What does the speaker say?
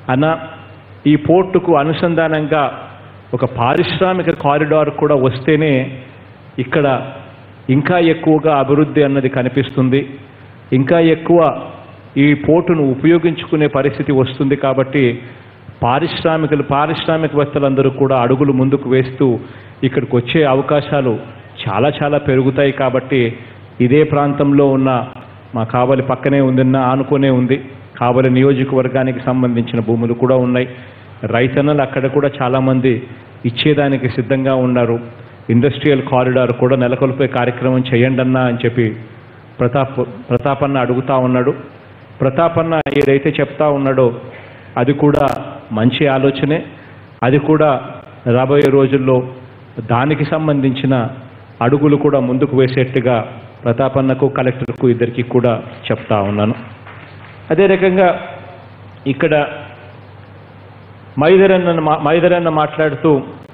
అన్న ఈ పోర్టుకు అనుసంధానంగా ఒక పారిశ్రామిక కారిడార్ కూడా వస్తేనే ఇక్కడ ఇంకా ఎక్కువగా అభివృద్ధి అన్నది కనిపిస్తుంది ఇంకా ఎక్కువ ఈ పోర్టును ఉపయోగించుకునే పరిస్థితి వస్తుంది కాబట్టి పారిశ్రామికలు పారిశ్రామికవేత్తలందరూ కూడా అడుగులు ముందుకు వేస్తూ ఇక్కడికి వచ్చే అవకాశాలు చాలా చాలా పెరుగుతాయి కాబట్టి ఇదే ప్రాంతంలో ఉన్న మా కావలి పక్కనే ఉందన్న ఆనుకునే ఉంది కావలి నియోజకవర్గానికి సంబంధించిన భూములు కూడా ఉన్నాయి రైతన్నలు అక్కడ కూడా చాలామంది ఇచ్చేదానికి సిద్ధంగా ఉన్నారు ఇండస్ట్రియల్ కారిడార్ కూడా నెలకొల్పే కార్యక్రమం చేయండి అన్నా అని చెప్పి ప్రతాప్ ప్రతాపన్న అడుగుతా ఉన్నాడు ప్రతాపన్న ఏదైతే చెప్తా ఉన్నాడో అది కూడా మంచి ఆలోచనే అది కూడా రాబోయే రోజుల్లో దానికి సంబంధించిన అడుగులు కూడా ముందుకు వేసేట్టుగా ప్రతాపన్నకు కలెక్టర్కు ఇద్దరికి కూడా చెప్తా ఉన్నాను అదే రకంగా ఇక్కడ మైదరన్న మా- మైదరన్న మాట్లాడుతూ